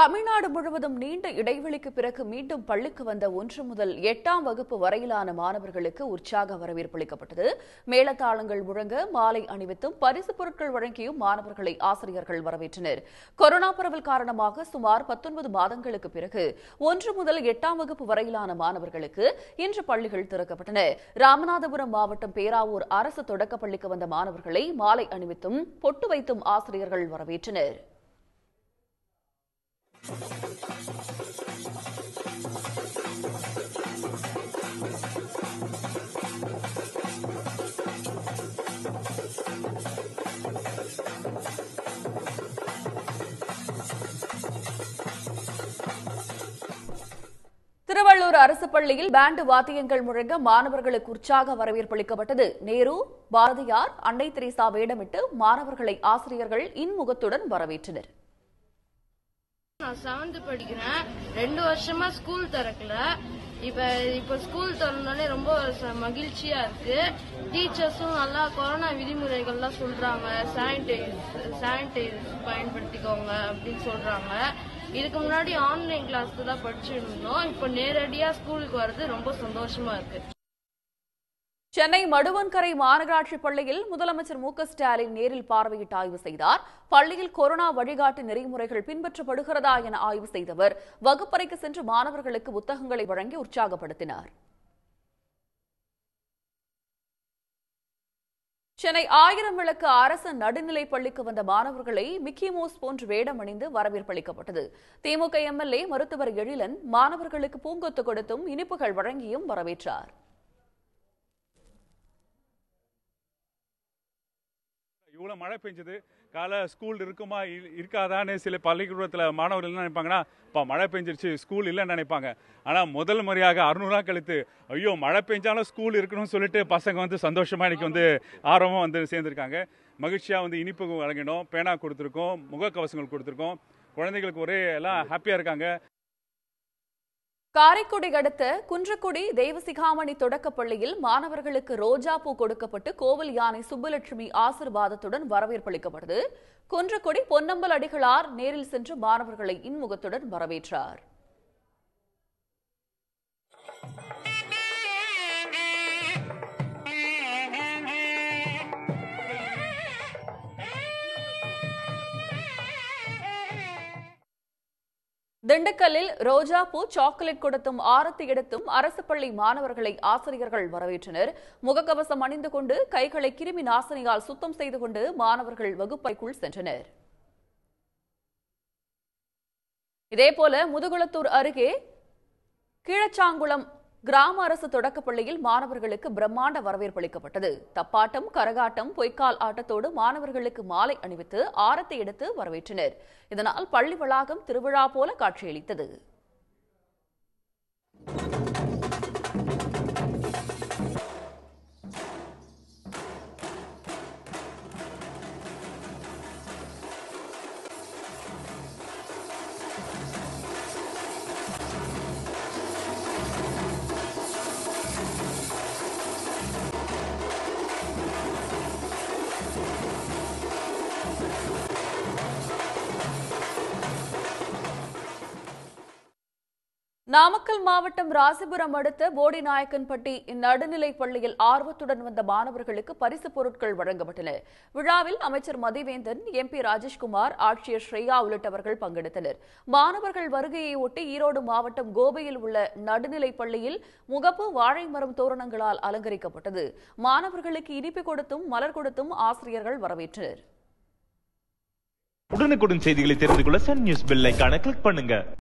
தமிழ்நாடு முழுவதும் நீண்ட இடைவெளிக்கு பிறகு மீண்டும் பள்ளிக்கு வந்த ஒன்று முதல் எட்டாம் வகுப்பு வரையிலான மாணவர்களுக்கு உற்சாக வரவேற்பு அளிக்கப்பட்டது மேளதாளங்கள் முழங்க மாலை அணிவித்தும் பரிசுப் பொருட்கள் வழங்கியும் மாணவர்களை ஆசிரியர்கள் வரவேற்றனர் கொரோனா பரவல் காரணமாக சுமார் பத்தொன்பது மாதங்களுக்கு பிறகு ஒன்று முதல் எட்டாம் வகுப்பு வரையிலான மாணவர்களுக்கு இன்று பள்ளிகள் திறக்கப்பட்டன ராமநாதபுரம் மாவட்டம் பேராவூர் அரசு தொடக்கப் பள்ளிக்கு வந்த மாணவர்களை மாலை அணிவித்தும் பொட்டு வைத்தும் ஆசிரியர்கள் வரவேற்றனர் திருவள்ளூர் அரசு பள்ளியில் பேண்டு வாத்தியங்கள் முழங்க மாணவர்களுக்கு உற்சாக வரவேற்பு அளிக்கப்பட்டது நேரு பாரதியார் அன்னை தெரேசா வேடமிட்டு மாணவர்களை ஆசிரியர்கள் இன்முகத்துடன் வரவேற்றனர் நான் செவன்த் படிக்கிறேன் ரெண்டு வருஷமா ஸ்கூல் திறக்கல இப்ப இப்ப ஸ்கூல் திறந்தோடனே ரொம்ப ச- மகிழ்ச்சியா இருக்கு டீச்சர்ஸும் நல்லா கொரோனா விதிமுறைகள்லாம் சொல்றாங்க சானிடைஸ் சானிடைஸ் பயன்படுத்திக்கோங்க அப்படின்னு சொல்றாங்க இதுக்கு முன்னாடி ஆன்லைன் கிளாஸ்க்கு தான் படிச்சுட்டு இருந்தோம் இப்போ நேரடியா ஸ்கூலுக்கு வர்றது ரொம்ப சந்தோஷமா இருக்கு சென்னை மடுவன்கரை மாநகராட்சி பள்ளியில் முதலமைச்சர் மு க ஸ்டாலின் நேரில் பார்வையிட்டு ஆய்வு செய்தார் பள்ளியில் கொரோனா வழிகாட்டு நெறிமுறைகள் பின்பற்றப்படுகிறதா என ஆய்வு செய்தவர் வகுப்பறைக்கு சென்று மாணவர்களுக்கு புத்தகங்களை வழங்கி உற்சாகப்படுத்தினார் சென்னை ஆயிரம் விளக்கு அரசு நடுநிலைப் பள்ளிக்கு வந்த மாணவர்களை மிக்கி மவுஸ் போன்று வேடம் அணிந்து வரவேற்பளிக்கப்பட்டது திமுக எம்எல்ஏ மருத்துவர் எழிலன் மாணவர்களுக்கு பூங்கொத்து கொடுத்தும் இனிப்புகள் வழங்கியும் வரவேற்றார் இவ்வளோ மழை பெஞ்சது காலை ஸ்கூல் இருக்குமா இ- இருக்காதான்னு சில பள்ளிக்கூடத்தில் மாணவர்கள் என்ன நினைப்பாங்கன்னா இப்போ மழை பெஞ்சிருச்சு ஸ்கூல் இல்லைன்னு நினைப்பாங்க ஆனால் முதல் முறையாக அறுநூறுவா கழித்து ஐயோ மழை பெஞ்சாலும் ஸ்கூல் இருக்கணும்னு சொல்லிட்டு பசங்க வந்து சந்தோஷமாக இன்னைக்கு வந்து ஆர்வமாக வந்து சேர்ந்துருக்காங்க மகிழ்ச்சியாக வந்து இனிப்பு வழங்கினோம் பேனா கொடுத்துருக்கோம் முகக்கவசங்கள் கொடுத்துருக்கோம் குழந்தைகளுக்கு ஒரே எல்லாம் ஹாப்பியாக இருக்காங்க காரைக்குடி அடுத்த குன்றக்குடி தெய்வசிகாமணி தொடக்கப் பள்ளியில் மாணவர்களுக்கு ரோஜா பூ கொடுக்கப்பட்டு கோவில் யானை சுப்புலட்சுமி ஆசிர்வாதத்துடன் வரவேற்பளிக்கப்பட்டது குன்றக்குடி பொன்னம்பல் அடிகளார் நேரில் சென்று மாணவர்களை இன்முகத்துடன் வரவேற்றார் திண்டுக்கல்லில் ரோஜா பூ சாக்லேட் கொடுத்தும் ஆரத்தி எடுத்தும் அரசு பள்ளி மாணவர்களை ஆசிரியர்கள் வரவேற்றனர் முகக்கவசம் அணிந்து கொண்டு கைகளை கிருமி நாசினியால் சுத்தம் செய்து கொண்டு மாணவர்கள் வகுப்பறைக்குள் சென்றனர் இதேபோல முதுகுளத்தூர் அருகே கீழச்சாங்குளம் கிராம அரசு தொடக்கப் பள்ளியில் மாணவர்களுக்கு பிரம்மாண்ட வரவேற்பு அளிக்கப்பட்டது தப்பாட்டம் கரகாட்டம் பொய்க்கால் ஆட்டத்தோடு மாணவர்களுக்கு மாலை அணிவித்து ஆரத்தி எடுத்து வரவேற்றனர் இதனால் பள்ளி வளாகம் திருவிழா போல காட்சியளித்தது நாமக்கல் மாவட்டம் ராசிபுரம் அடுத்த போடிநாயக்கன்பட்டி நடுநிலைப் பள்ளியில் ஆர்வத்துடன் வந்த மாணவர்களுக்கு பரிசுப் பொருட்கள் வழங்கப்பட்டன விழாவில் அமைச்சர் மதிவேந்தன் எம்பி ராஜேஷ்குமார் ஆட்சியர் ஸ்ரேயா உள்ளிட்டவர்கள் பங்கெடுத்தனர் மாணவர்கள் வருகையை ஒட்டி ஈரோடு மாவட்டம் கோவையில் உள்ள நடுநிலைப் பள்ளியில் முகப்பு வாழை மரம் தோரணங்களால் அலங்கரிக்கப்பட்டது மாணவர்களுக்கு இனிப்பு கொடுத்தும் மலர் கொடுத்தும் ஆசிரியர்கள் வரவேற்றனர் உடனுக்குடன் செய்திகளை தெரிந்து கொள்ள சன் நியூஸ் பெல் ஐகானை கிளிக் பண்ணுங்க